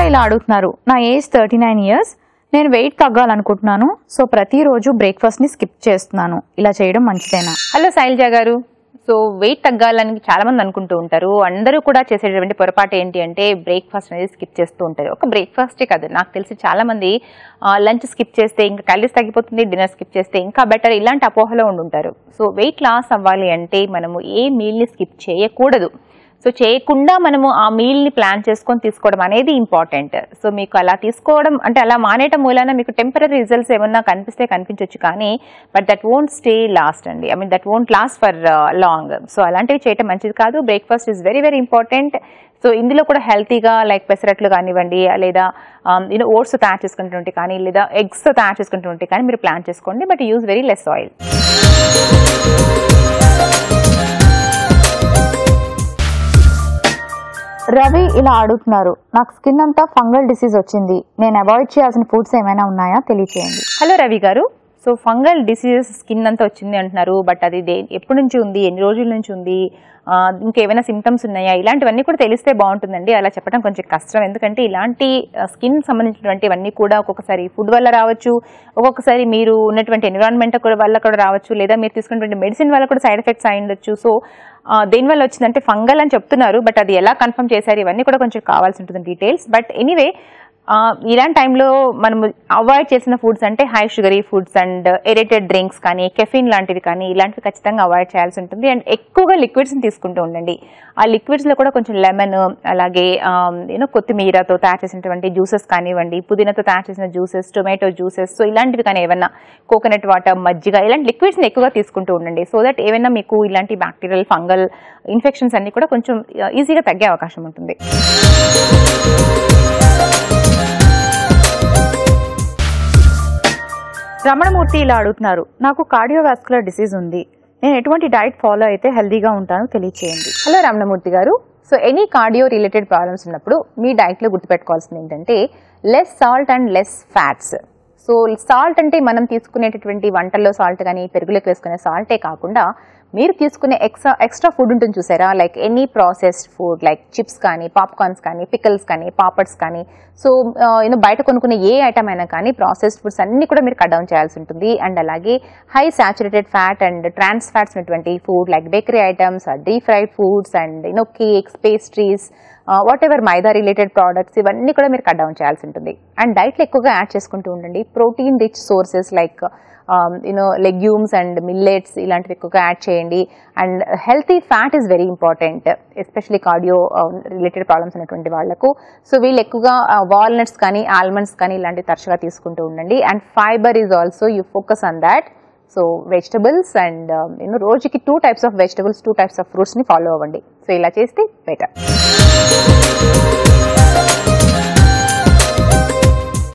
ఇలా అడుగుతున్నారు నా ఏజ్ థర్టీ నైన్ ఇయర్స్ నేను వెయిట్ తగ్గాలనుకుంటున్నాను సో ప్రతిరోజు బ్రేక్ఫాస్ట్ని స్కిప్ చేస్తున్నాను ఇలా చేయడం మంచిదేనా హలో శైలజ గారు సో వెయిట్ తగ్గాలని చాలా మంది అనుకుంటూ ఉంటారు అందరూ కూడా చేసేటటువంటి పొరపాటు ఏంటి అంటే బ్రేక్ఫాస్ట్ అనేది స్కిప్ చేస్తూ ఉంటారు ఒక బ్రేక్ఫాస్టే కాదు నాకు తెలిసి చాలా మంది లంచ్ స్కిప్ చేస్తే ఇంకా క్యాలరీస్ తగ్గిపోతుంది డిన్నర్ స్కిప్ చేస్తే ఇంకా బెటర్ ఇలాంటి అపోహలో ఉండుంటారు సో వెయిట్ లాస్ అవ్వాలి అంటే మనము ఏ మీల్ని స్కిప్ చేయకూడదు సో చేయకుండా మనము ఆ మీల్ని ప్లాన్ చేసుకొని తీసుకోవడం అనేది ఇంపార్టెంట్ సో మీకు అలా తీసుకోవడం అంటే అలా మానేయటం మూలాన మీకు టెంపరీ రిజల్ట్స్ ఏమన్నా కనిపిస్తే కనిపించవచ్చు కానీ but that won't stay last అండి I mean that won't last for long so అలాంటివి చేయటం మంచిది కాదు breakfast is very very important so ఇందులో కూడా హెల్తీగా లైక్ పెసరట్లు కానివ్వండి లేదా యూనో ఓట్స్ తయారు చేసుకుంటుంటే కానీ లేదా ఎగ్స్ తయారు చేసుకుంటుంటే కానీ మీరు ప్లాన్ చేసుకోండి but use very less oil Ravi ఇలా అడుగుతున్నారు నాకు స్కిన్ అంతా ఫంగల్ డిసీజ్ వచ్చింది నేను అవాయిడ్ చేయాల్సిన ఫుడ్స్ ఏమైనా ఉన్నాయా తెలియచేయండి హలో రవి గారు సో ఫంగల్ డిసీజెస్ స్కిన్ అంతా వచ్చింది అంటున్నారు బట్ అది దే ఎప్పటి నుంచి ఉంది ఎన్ని రోజుల నుంచి ఉంది ఆ, ఇంకేమైనా సిమ్టమ్స్ ఉన్నాయా ఇలాంటివన్నీ కూడా తెలిస్తే బాగుంటుందండి అలా చెప్పడం కొంచెం కష్టం ఎందుకంటే ఇలాంటి స్కిన్ సంబంధించినటువంటివన్నీ కూడా ఒక్కొక్కసారి ఫుడ్ వల్ల రావచ్చు ఒక్కొక్కసారి మీరు ఉన్నటువంటి ఎన్విరాన్మెంట్ వల్ల కూడా రావచ్చు లేదా మీరు తీసుకున్నటువంటి మెడిసిన్ వల్ల కూడా సైడ్ ఎఫెక్ట్స్ అయి ఉండొచ్చు సో దేనివల్ల వచ్చిందంటే ఫంగల్ అని చెప్తున్నారు బట్ అది ఎలా కన్ఫర్మ్ చేశారు ఇవన్నీ కూడా కొంచెం కావాల్సి ఉంటుంది డీటెయిల్స్ బట్ ఎనీవే ఆ, ఇలాంటి టైంలో మనము అవాయిడ్ చేసిన ఫుడ్స్ అంటే high sugary foods and aerated drinks కానీ కెఫిన్ లాంటివి కానీ ఇలాంటివి ఖచ్చితంగా అవాయిడ్ చేయాల్సి ఉంటుంది అండ్ ఎక్కువగా లిక్విడ్స్ని తీసుకుంటూ ఉండండి ఆ లిక్విడ్స్లో కూడా కొంచెం లెమన్ అలాగే యూనో కొత్తిమీరతో తయారు చేసినటువంటి జ్యూసెస్ కానివ్వండి పుదీనాతో తయారు చేసిన జ్యూసెస్ టొమాటో జ్యూసెస్ సో ఇలాంటివి కానీ ఏమన్నా కోకోనట్ వాటర్ మజ్జిగ ఇలాంటి లిక్విడ్స్ని ఎక్కువగా తీసుకుంటూ ఉండండి సో దట్ ఏమైనా మీకు ఇలాంటి బ్యాక్టీరియల్ ఫంగల్ ఇన్ఫెక్షన్స్ అన్ని కూడా కొంచెం ఈజీగా తగ్గే అవకాశం ఉంటుంది రమణమూర్తి ఇలా అడుగుతున్నారు నాకు కార్డియోవాస్కులర్ డిసీజ్ ఉంది నేను ఎటువంటి డైట్ ఫాలో అయితే హెల్దీగా ఉంటానో తెలియచేయండి హలో రమణమూర్తి గారు so any cardio related problems ఉన్నప్పుడు మీ డైట్లో గుర్తుపెట్టుకోవాల్సింది ఏంటంటే less salt and less fats so salt అంటే మనం తీసుకునేటటువంటి వంటల్లో సాల్ట్ కానీ పెరుగులోకి వేసుకునే సాల్టే కాకుండా మీరు తీసుకునే ఎక్స్ట్రా ఎక్స్ట్రా ఫుడ్ ఉంటుంది చూసారా like any processed food like chips కానీ పాప్కార్న్స్ కానీ పికల్స్ కానీ పాపడ్స్ కానీ సో యూనో బయట కొనుక్కునే ఏ ఐటమ్ అయినా కానీ ప్రాసెస్డ్ ఫుడ్స్ అన్ని కూడా మీరు కట్ డౌన్ చేయాల్సి ఉంటుంది అండ్ అలాగే high saturated fat and trans fats ఉన్నటువంటి food like bakery items deep fried foods and you know cakes pastries whatever maida related products ఇవన్నీ కూడా మీరు కట్ డౌన్ చేయాల్సి ఉంటుంది అండ్ డైట్లో ఎక్కువగా యాడ్ చేసుకుంటూ ఉండండి protein rich sources like you know legumes and millets ఇలాంటివి ఎక్కువగా యాడ్ చేయండి and healthy fat is very important especially cardio related problems ఉన్నటువంటి వాళ్ళకు సో వీళ్ళు ఎక్కువగా వాల్నట్స్ కానీ ఆల్మండ్స్ కానీ ఇలాంటివి తరచుగా తీసుకుంటూ ఉండండి and fibre is also you focus on that so vegetables and you know రోజుకి two types of vegetables two types of ఫ్రూట్స్ని ఫాలో అవ్వండి సో ఇలా చేస్తే బెటర్